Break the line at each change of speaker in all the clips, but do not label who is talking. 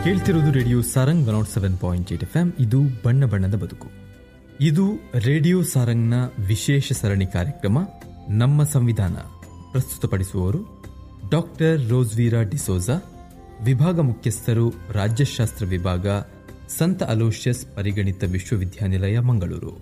ಕೇಳ್ತಿರೋದು radio Sarang one seven point eight F M ಇದು ಬಣ್ಣ ಬಣ್ಣದ ಬದುಕು ಇದು ರೇಡಿಯೋ ಸಾರಂಗ್ನ ವಿಶೇಷ ಸರಣಿ ಕಾರ್ಯಕ್ರಮ ನಮ್ಮ ಸಂವಿಧಾನ ಪ್ರಸ್ತುತಪಡಿಸುವವರು ಡಾಕ್ಟರ್ ರೋಸ್ವೀರಾ ಡಿಸೋಜಾ ವಿಭಾಗ ಮುಖ್ಯಸ್ಥರು ರಾಜ್ಯಶಾಸ್ತ್ರ ವಿಭಾಗ ಸಂತ ಅಲೋಷಿಯಸ್ ಪರಿಗಣಿತ ವಿಶ್ವವಿದ್ಯಾನಿಲಯ ಮಂಗಳೂರು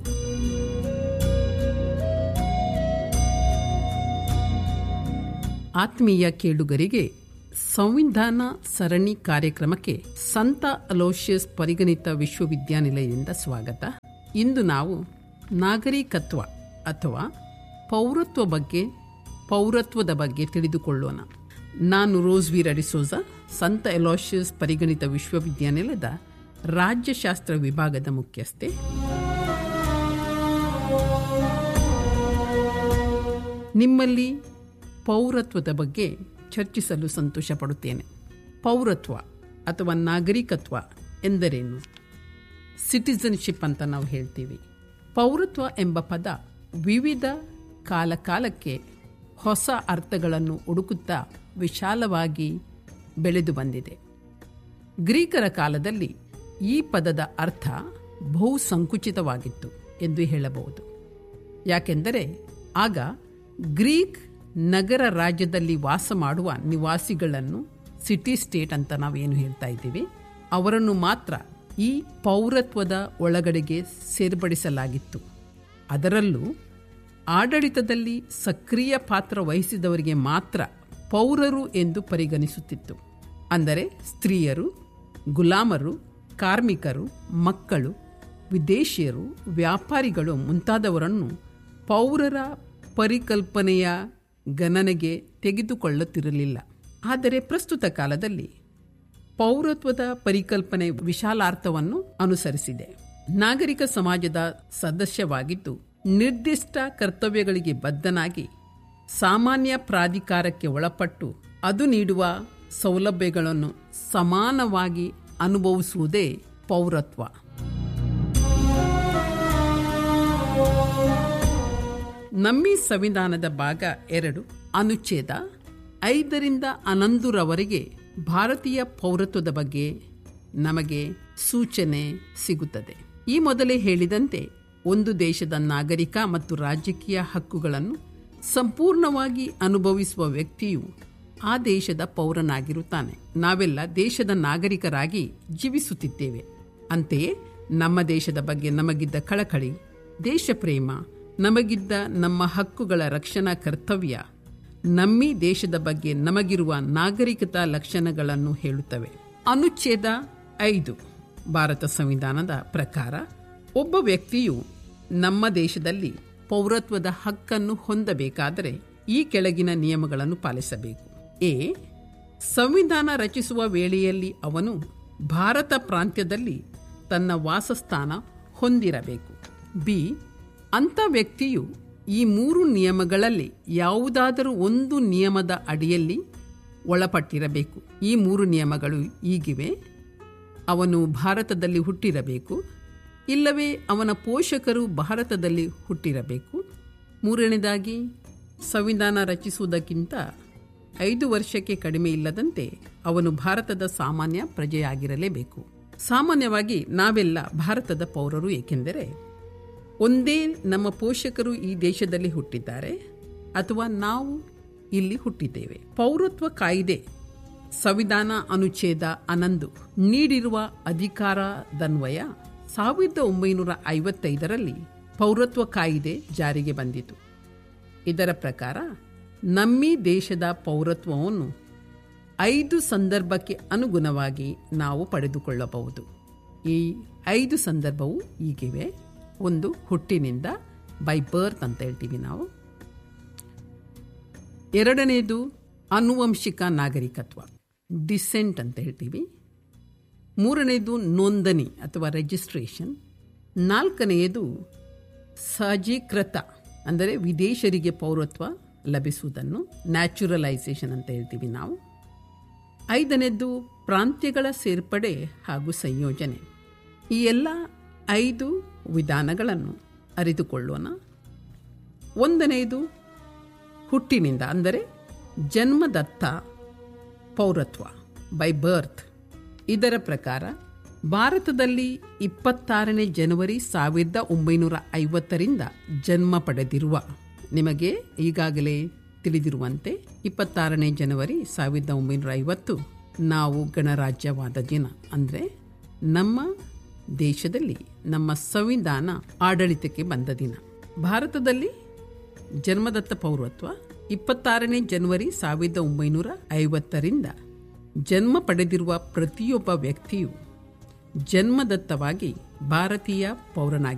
ಆತ್ಮೀಯ ಕೇಳುಗರಿಗೆ ಸಂವಿಧಾನ ಸರಣಿ ಕಾರ್ಯಕ್ರಮಕ್ಕೆ ಸಂತ ಅಲೋಷಿಯಸ್ ಪರಿಗಣಿತ ವಿಶ್ವವಿದ್ಯಾನಿಲಯದಿಂದ ಸ್ವಾಗತ ಇಂದು ನಾವು ನಾಗರಿಕತ್ವ ಅಥವಾ ಪೌರತ್ವ ಬಗ್ಗೆ ಪೌರತ್ವದ ಬಗ್ಗೆ ತಿಳಿದುಕೊಳ್ಳೋಣ ನಾನು ರೋಸ್ವೀರ್ ಅಡಿಸೋಜ ಸಂತ ಎಲೋಷಿಯಸ್ ಪರಿಗಣಿತ ವಿಶ್ವವಿದ್ಯಾನಿಲಯದ ರಾಜ್ಯಶಾಸ್ತ್ರ ವಿಭಾಗದ ಮುಖ್ಯಸ್ಥೆ ನಿಮ್ಮಲ್ಲಿ ಪೌರತ್ವದ ಬಗ್ಗೆ ಚರ್ಚಿಸಲು ಸಂತೋಷ ಪಡುತ್ತೇನೆ ಪೌರತ್ವ ಅಥವಾ ನಾಗರಿಕತ್ವ ಎಂದರೇನು ಸಿಟಿಸನ್ಶಿಪ್ ಅಂತ ನಾವು ಹೇಳ್ತೀವಿ ಪೌರತ್ವ ಎಂಬ ಪದ ವಿವಿಧ ಕಾಲ ಕಾಲಕ್ಕೆ ಹೊಸ ಅರ್ಥಗಳನ್ನು ಹುಡುಕುತ್ತಾ ವಿಶಾಲವಾಗಿ ಬೆಳೆದು ಬಂದಿದೆ ಗ್ರೀಕರ ಕಾಲದಲ್ಲಿ ಈ ಪದದ ಅರ್ಥ ಬಹು ಸಂಕುಚಿತವಾಗಿತ್ತು ಎಂದು ಹೇಳಬಹುದು ಯಾಕೆಂದರೆ ಆಗ ಗ್ರೀಕ್ ನಗರ ರಾಜ್ಯದಲ್ಲಿ ವಾಸ ಮಾಡುವ ನಿವಾಸಿಗಳನ್ನು ಸಿಟಿ ಸ್ಟೇಟ್ ಅಂತ ನಾವೇನು ಹೇಳ್ತಾ ಇದ್ದೀವಿ ಅವರನ್ನು ಮಾತ್ರ ಈ ಪೌರತ್ವದ ಒಳಗಡೆಗೆ ಸೇರ್ಪಡಿಸಲಾಗಿತ್ತು ಅದರಲ್ಲೂ ಆಡಳಿತದಲ್ಲಿ ಸಕ್ರಿಯ ಪಾತ್ರ ವಹಿಸಿದವರಿಗೆ ಮಾತ್ರ ಪೌರರು ಎಂದು ಪರಿಗಣಿಸುತ್ತಿತ್ತು ಅಂದರೆ ಸ್ತ್ರೀಯರು ಗುಲಾಮರು ಕಾರ್ಮಿಕರು ಮಕ್ಕಳು ವಿದೇಶಿಯರು ವ್ಯಾಪಾರಿಗಳು ಮುಂತಾದವರನ್ನು ಪೌರರ ಪರಿಕಲ್ಪನೆಯ ಗಣನೆಗೆ ತೆಗೆದುಕೊಳ್ಳುತ್ತಿರಲಿಲ್ಲ ಆದರೆ ಪ್ರಸ್ತುತ ಕಾಲದಲ್ಲಿ ಪೌರತ್ವದ ಪರಿಕಲ್ಪನೆ ವಿಶಾಲಾರ್ಥವನ್ನು ಅನುಸರಿಸಿದೆ ನಾಗರಿಕ ಸಮಾಜದ ಸದಸ್ಯವಾಗಿದ್ದು ನಿರ್ದಿಷ್ಟ ಕರ್ತವ್ಯಗಳಿಗೆ ಬದ್ಧನಾಗಿ ಸಾಮಾನ್ಯ ಪ್ರಾಧಿಕಾರಕ್ಕೆ ಒಳಪಟ್ಟು ಅದು ನೀಡುವ ಸೌಲಭ್ಯಗಳನ್ನು ಸಮಾನವಾಗಿ ಅನುಭವಿಸುವುದೇ ಪೌರತ್ವ ನಮ್ಮಿ ಸಂವಿಧಾನದ ಭಾಗ ಎರಡು ಅನುಚ್ಛೇದ ಐದರಿಂದ ಹನ್ನೊಂದರವರೆಗೆ ಭಾರತೀಯ ಪೌರತ್ವದ ಬಗ್ಗೆ ನಮಗೆ ಸೂಚನೆ ಸಿಗುತ್ತದೆ ಈ ಮೊದಲೇ ಹೇಳಿದಂತೆ ಒಂದು ದೇಶದ ನಾಗರಿಕ ಮತ್ತು ರಾಜಕೀಯ ಹಕ್ಕುಗಳನ್ನು ಸಂಪೂರ್ಣವಾಗಿ ಅನುಭವಿಸುವ ವ್ಯಕ್ತಿಯು ಆ ದೇಶದ ಪೌರನಾಗಿರುತ್ತಾನೆ ನಾವೆಲ್ಲ ದೇಶದ ನಾಗರಿಕರಾಗಿ ಜೀವಿಸುತ್ತಿದ್ದೇವೆ ಅಂತೆಯೇ ನಮ್ಮ ದೇಶದ ಬಗ್ಗೆ ನಮಗಿದ್ದ ಕಳಕಳಿ ದೇಶ ಪ್ರೇಮ ನಮಗಿದ್ದ ನಮ್ಮ ಹಕ್ಕುಗಳ ರಕ್ಷಣಾ ಕರ್ತವ್ಯ ನಮ್ಮಿ ದೇಶದ ಬಗ್ಗೆ ನಮಗಿರುವ ನಾಗರಿಕತಾ ಲಕ್ಷಣಗಳನ್ನು ಹೇಳುತ್ತವೆ ಅನುಚ್ಛೇದ ಐದು ಭಾರತ ಸಂವಿಧಾನದ ಪ್ರಕಾರ ಒಬ್ಬ ವ್ಯಕ್ತಿಯು ನಮ್ಮ ದೇಶದಲ್ಲಿ ಪೌರತ್ವದ ಹಕ್ಕನ್ನು ಹೊಂದಬೇಕಾದರೆ ಈ ಕೆಳಗಿನ ನಿಯಮಗಳನ್ನು ಪಾಲಿಸಬೇಕು ಎ ಸಂವಿಧಾನ ರಚಿಸುವ ವೇಳೆಯಲ್ಲಿ ಅವನು ಭಾರತ ಪ್ರಾಂತ್ಯದಲ್ಲಿ ತನ್ನ ವಾಸಸ್ಥಾನ ಹೊಂದಿರಬೇಕು ಬಿ ಅಂಥ ವ್ಯಕ್ತಿಯು ಈ ಮೂರು ನಿಯಮಗಳಲ್ಲಿ ಯಾವುದಾದರೂ ಒಂದು ನಿಯಮದ ಅಡಿಯಲ್ಲಿ ಒಳಪಟ್ಟಿರಬೇಕು ಈ ಮೂರು ನಿಯಮಗಳು ಈಗಿವೆ ಅವನು ಭಾರತದಲ್ಲಿ ಹುಟ್ಟಿರಬೇಕು ಇಲ್ಲವೇ ಅವನ ಪೋಷಕರು ಭಾರತದಲ್ಲಿ ಹುಟ್ಟಿರಬೇಕು ಮೂರನೇದಾಗಿ ಸಂವಿಧಾನ ರಚಿಸುವುದಕ್ಕಿಂತ ಐದು ವರ್ಷಕ್ಕೆ ಕಡಿಮೆ ಇಲ್ಲದಂತೆ ಅವನು ಭಾರತದ ಸಾಮಾನ್ಯ ಪ್ರಜೆಯಾಗಿರಲೇಬೇಕು ಸಾಮಾನ್ಯವಾಗಿ ನಾವೆಲ್ಲ ಭಾರತದ ಪೌರರು ಏಕೆಂದರೆ ಒಂದೇ ನಮ್ಮ ಪೋಷಕರು ಈ ದೇಶದಲ್ಲಿ ಹುಟ್ಟಿದ್ದಾರೆ ಅಥವಾ ನಾವು ಇಲ್ಲಿ ಹುಟ್ಟಿದ್ದೇವೆ ಪೌರತ್ವ ಕಾಯ್ದೆ ಸಂವಿಧಾನ ಅನುಚ್ಛೇದ ಹನ್ನೊಂದು ನೀಡಿರುವ ಅಧಿಕಾರದನ್ವಯ ಸಾವಿರದ ಒಂಬೈನೂರ ಐವತ್ತೈದರಲ್ಲಿ ಪೌರತ್ವ ಕಾಯಿದೆ ಜಾರಿಗೆ ಬಂದಿತು ಇದರ ಪ್ರಕಾರ ನಮ್ಮಿ ದೇಶದ ಪೌರತ್ವವನ್ನು ಐದು ಸಂದರ್ಭಕ್ಕೆ ಅನುಗುಣವಾಗಿ ನಾವು ಪಡೆದುಕೊಳ್ಳಬಹುದು ಈ ಐದು ಸಂದರ್ಭವು ಈಗಿವೆ ಒಂದು ಹುಟ್ಟಿನಿಂದ ಬೈ ಬರ್ತ್ ಅಂತ ಹೇಳ್ತೀವಿ ನಾವು ಎರಡನೇದು ಆನುವಂಶಿಕ ನಾಗರಿಕತ್ವ ಡಿಸೆಂಟ್ ಅಂತ ಹೇಳ್ತೀವಿ ಮೂರನೇದು ನೋಂದಣಿ ಅಥವಾ ರಿಜಿಸ್ಟ್ರೇಷನ್ ನಾಲ್ಕನೆಯದು ಸಜೀಕೃತ ಅಂದರೆ ವಿದೇಶರಿಗೆ ಪೌರತ್ವ ಲಭಿಸುವುದನ್ನು ನ್ಯಾಚುರಲೈಸೇಷನ್ ಅಂತ ಹೇಳ್ತೀವಿ ನಾವು ಐದನೇದ್ದು ಪ್ರಾಂತ್ಯಗಳ ಸೇರ್ಪಡೆ ಹಾಗೂ ಸಂಯೋಜನೆ ಈ ಎಲ್ಲ ಐದು ವಿಧಾನಗಳನ್ನು ಅರಿತುಕೊಳ್ಳೋಣ ಒಂದನೆಯದು ಹುಟ್ಟಿನಿಂದ ಅಂದರೆ ಜನ್ಮದತ್ತ ಪೌರತ್ವ ಬೈ ಬರ್ತ್ ಇದರ ಪ್ರಕಾರ ಭಾರತದಲ್ಲಿ ಇಪ್ಪತ್ತಾರನೇ ಜನವರಿ ಸಾವಿರದ ಒಂಬೈನೂರ ಐವತ್ತರಿಂದ ಜನ್ಮ ಪಡೆದಿರುವ ನಿಮಗೆ ಈಗಾಗಲೇ ತಿಳಿದಿರುವಂತೆ ಇಪ್ಪತ್ತಾರನೇ ಜನವರಿ ಸಾವಿರದ ಒಂಬೈನೂರ ಐವತ್ತು ನಾವು ಗಣರಾಜ್ಯವಾದ ದಿನ ಅಂದರೆ ನಮ್ಮ ದೇಶದಲ್ಲಿ ನಮ್ಮ ಸಂವಿಧಾನ ಆಡಳಿತಕ್ಕೆ ಬಂದ ದಿನ ಭಾರತದಲ್ಲಿ ಜನ್ಮದತ್ತ ಪೌರತ್ವ ಇಪ್ಪತ್ತಾರನೇ ಜನವರಿ ಸಾವಿರದ ಒಂಬೈನೂರ ಐವತ್ತರಿಂದ ಜನ್ಮ ಪಡೆದಿರುವ ಪ್ರತಿಯೊಬ್ಬ ವ್ಯಕ್ತಿಯು ಜನ್ಮದತ್ತವಾಗಿ ಭಾರತೀಯ ಪೌರನಾಗಿ